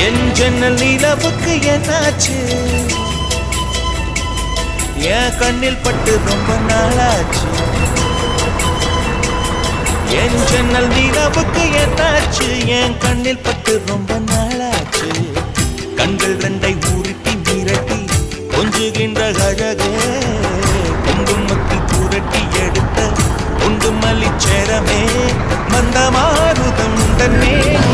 என் ஜன்னல் நிலவுக்கு என்னாச்சு என் கண்ணில் பட்டு ரொம்ப நாளாச்சு என் ஜன்னல் நிலவுக்கு என்னாச்சு என் கண்ணில் பட்டு ரொம்ப நாளாச்சு கண்கள் ரெண்டை உருட்டி மிரட்டி கொஞ்சுகின்ற அழகே குங்குமத்தில் புரட்டி எடுத்த குண்டு மல்லிச்சேரமே மந்த மாருதம் தன்னே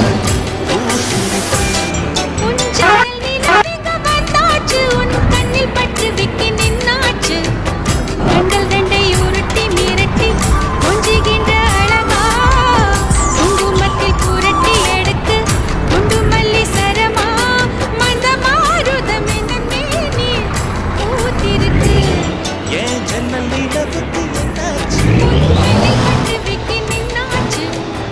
உன் ஜன்னல் நிலவிங்க வந்தாச்சு உன் கண்ணில் பட்டு விக்கி நின்னாச்சு கண்கள் ரெண்டை உருட்டி மிரட்டி கொஞ்சுகின்ற அழகா குங்குமத்தில் புரட்டி எடுத்து குண்டு மல்லி சரமா மந்த மாருதம் இந்த மேனி பூத்திருக்கு ஏன் ஜன்னல் நிலவுக்கு என்னாச்சு உன் கண்ணில் பட்டு விக்கி நின்னாச்சு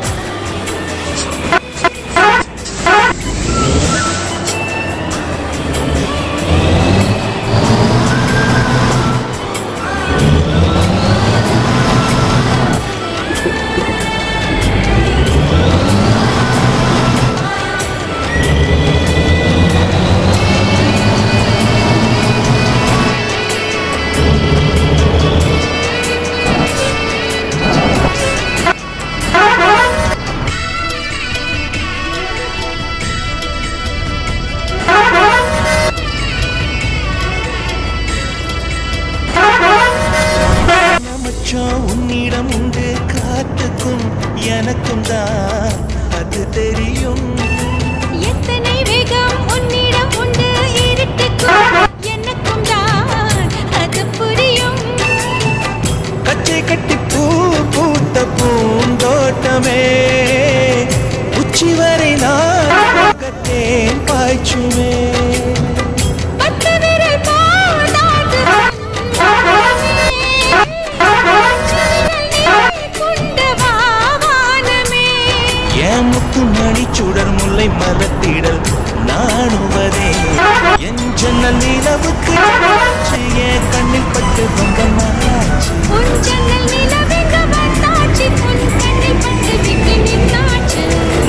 மச்சான் உன்னிடம் உண்டு காத்துக்கும் எனக்கும் தான் அது தெரியும் எத்தனை வேகம் உன்னிடம் உண்டு இருட்டுக்கும் எனக்கும் தான் அது புரியும் கச்சை கட்டி பூ பூத்த பூந்தோட்டமே உச்சி வரை நான் தேன் பாய்ச்சுமே பத்து விரல் போடாது கொண்ட வாவானமே என் முத்து மணி சுடர் முல்லை மலத்திடல் நாணுவதே என் ஜன்னல் நிலவுக்கு என்னாச்சு? என் கண்ணில் பட்டு ரொம்ப நாளாச்சு உன் ஜன்னல் நிலவெங்க வந்தாச்சு உன் கண்ணில் பட்டு விக்கி நின்னாச்சு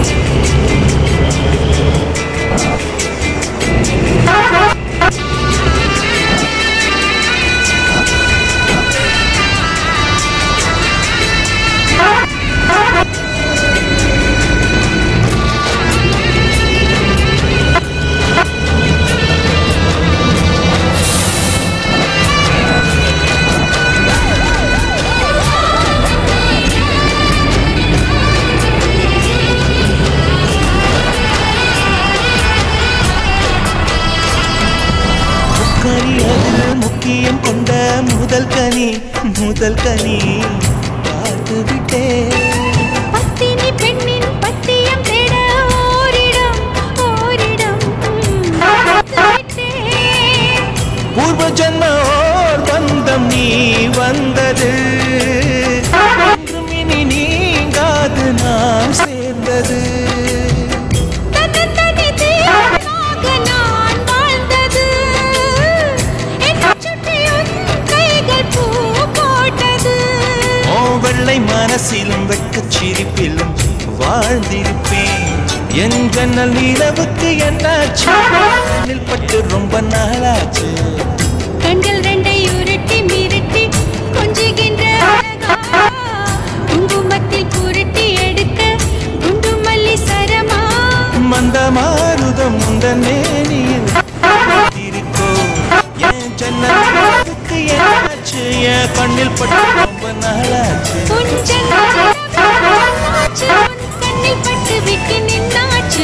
கனி அதில் முக்கியம் கொண்ட முதல் கனி முதல் கனி பார்த்து விட்டேன் பத்தினி பெண்ணின் பத்தியம் தேட ஓரிடம் ஓரிடம் பார்த்துவிட்டேன். பூர்வ ஜன்ம ஓர் பந்தம் நீ வந்தது என்றும் இனி நீங்காது நாம் சேர்ந்தது தன்னந்தனி தீர்வாக நான் வாழ்ந்தது. என்னைச் சுற்றி உன் கைகள் பூ போட்டது. ஓ வெள்ளை மனசிலும் வெட்கச் சிரிப்பிலும் வாழ்ந்திருப்பேன் என் ஜன்னல் நிலவுக்கு என்னாச்சு கண்ணில் பட்டு ரொம்ப நாளாச்சு கண்கள் ரெண்டை உருட்டி மிரட்டி கொஞ்சுகின்ற அழகா. குங்குமத்தில் புரட்டி எடுக்க குண்டு மல்லி சரமா மந்த மாருதம் உந்த மேனியில் இருக்கோ என் ஜன்னல் நிலவுக்கு என்னாச்சு என் கண்ணில் பட்டு ரொம்ப நாளாச்சு உன் ஜன்னல் நிலவாச்சு, உன் கண்ணில் பட்டு விட்டு நின்னாச்சு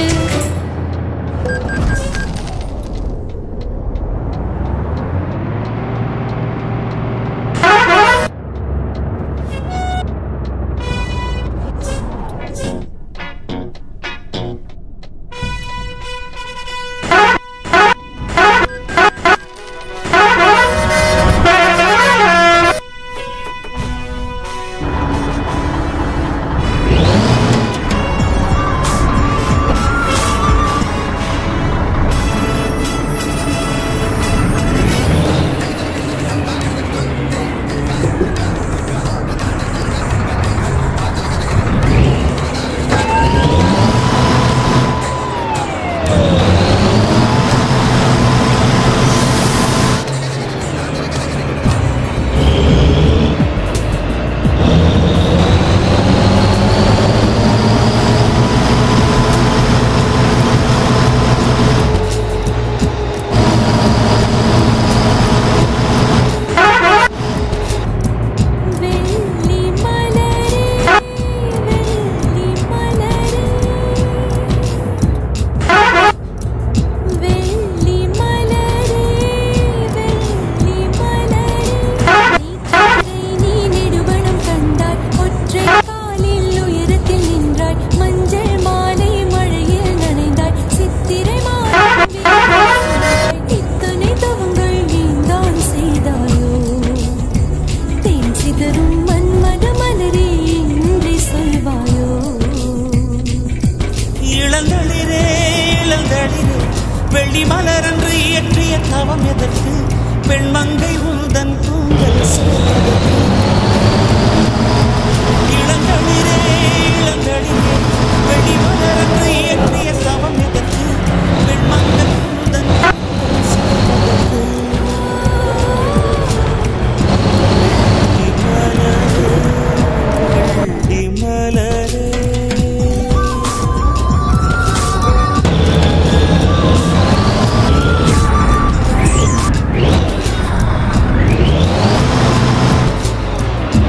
இளந்தளிரே இளந்தளிரே வெள்ளி மலரன்று இயற்றிய தவம் எதற்கு பெண்மங்கை உந்தன் கூந்தல் சேர்வதற்கு இளந்தளிரே இளந்தளிரே வெள்ளி மலரன்று இயற்றிய தவம் எதற்கு பெண்மங்கை உந்தன் கூந்தல் சேர்வதற்கு வெள்ளி மலரே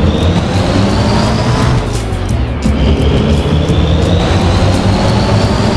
ஆ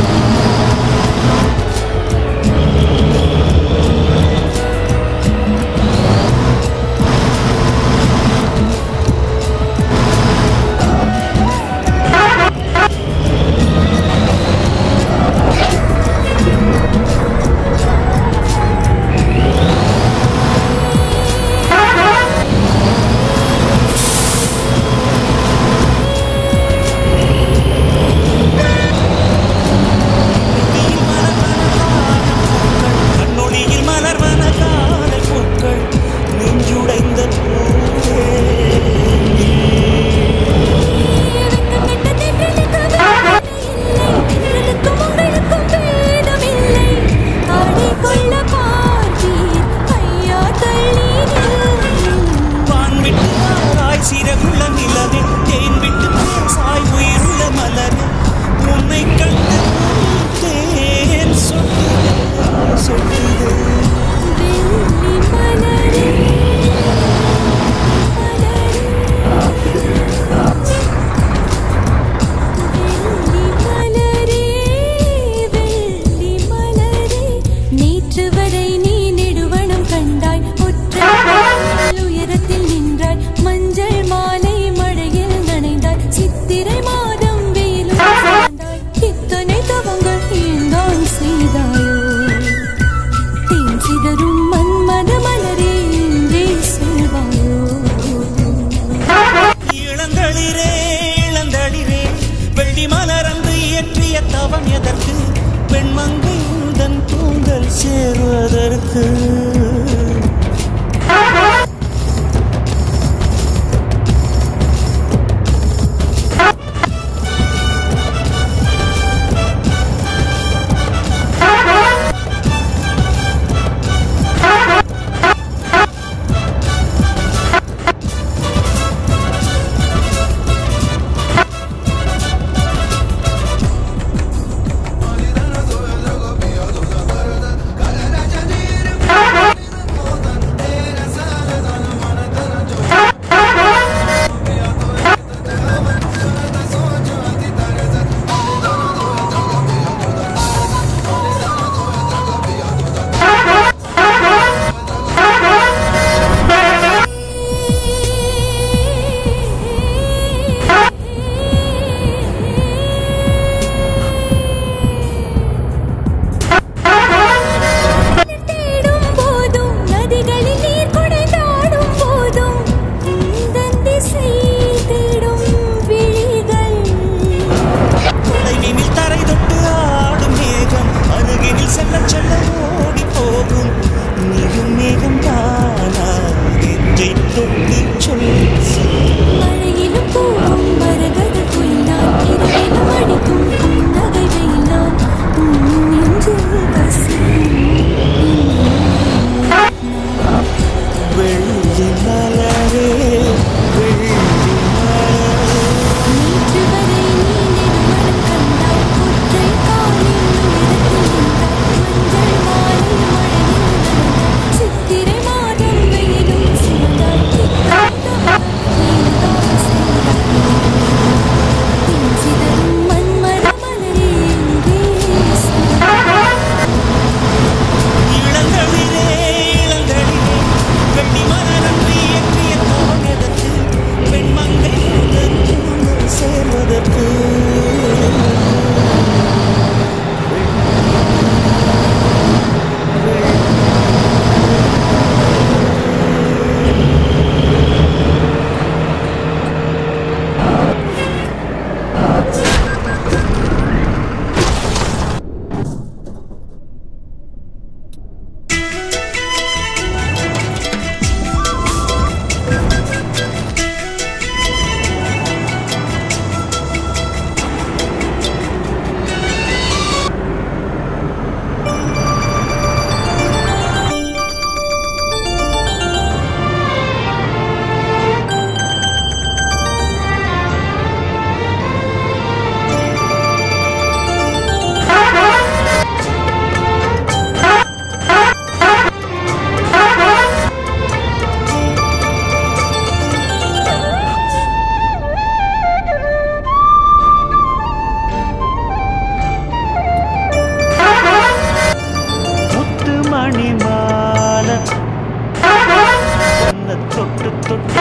உன்னை தொட்டு தொட்டு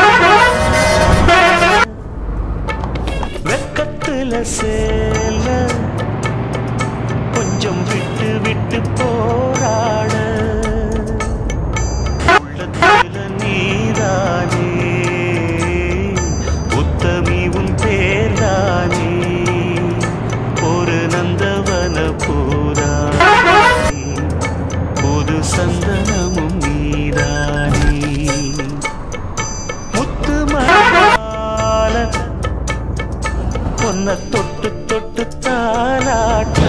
வெக்கத்துல சேல கொஞ்சம் விட்டு விட்டு போராட உள்ளத்துல நீதானே உத்தமி உன் பேர்தானே ஒரு நந்தவன பூரானே புது சந்தனமும் நீதானே முத்து மால பொன்ன தொட்டு தொட்டு தாலாட்ட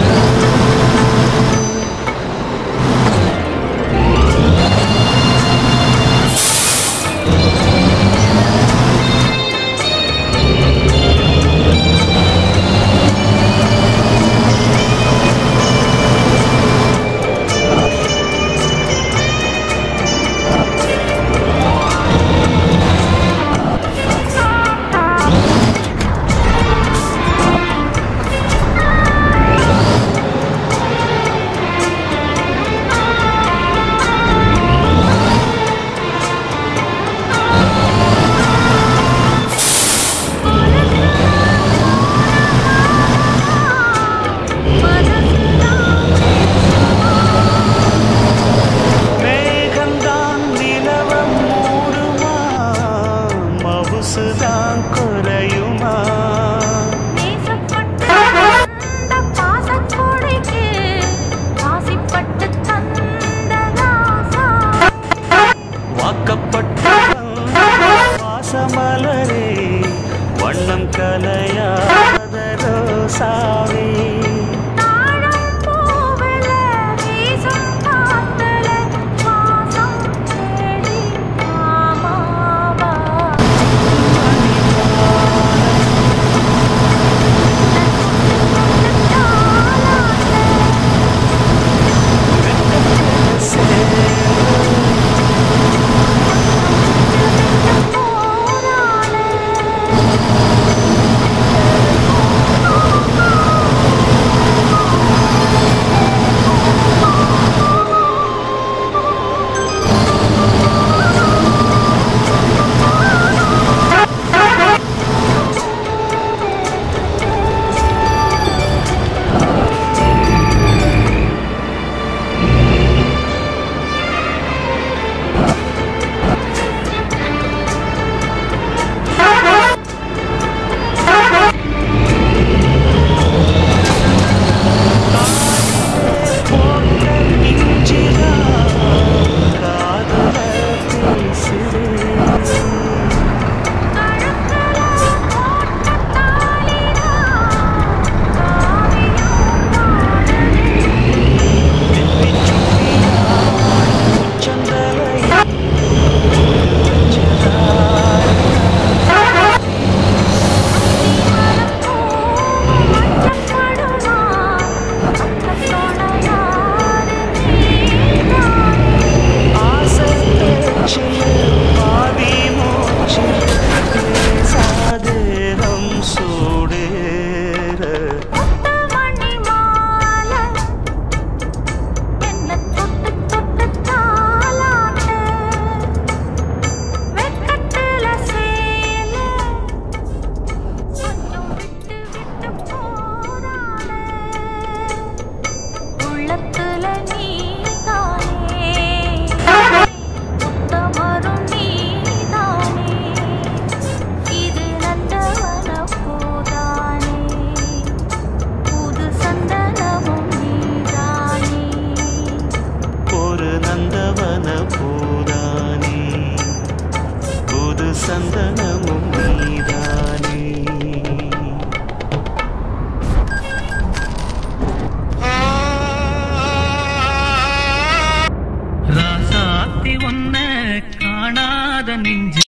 மேகந்தான் நிலவம் மூடுமா மவுசுதான் குறையுமா நேசப்பட்டு தந்த பாசக்கொடைக்கு ஆசைப்பட்டு தந்த ராசா வாக்கப்பட்ட வாசமலரே வண்ணம் கலையாத ரோசாவே தாழம் பூவில வீசும் காத்துல வாசம் தேடி மாமாவா போட்ட பிஞ்சிரா காதல பேசுறேன் கழுத்துல போட்ட தாலிதா காவியம் பாடுதே உள்ளத்துல நீதானே உத்தமரும் நீதானே இது நந்தவன பூதானே புது சந்தனமும் நீதானே ஒரு நந்தவன பூதானே புது சந்தனமும் நீதானே ராசாத்தி ஒன்ன காணாத நெஞ்சு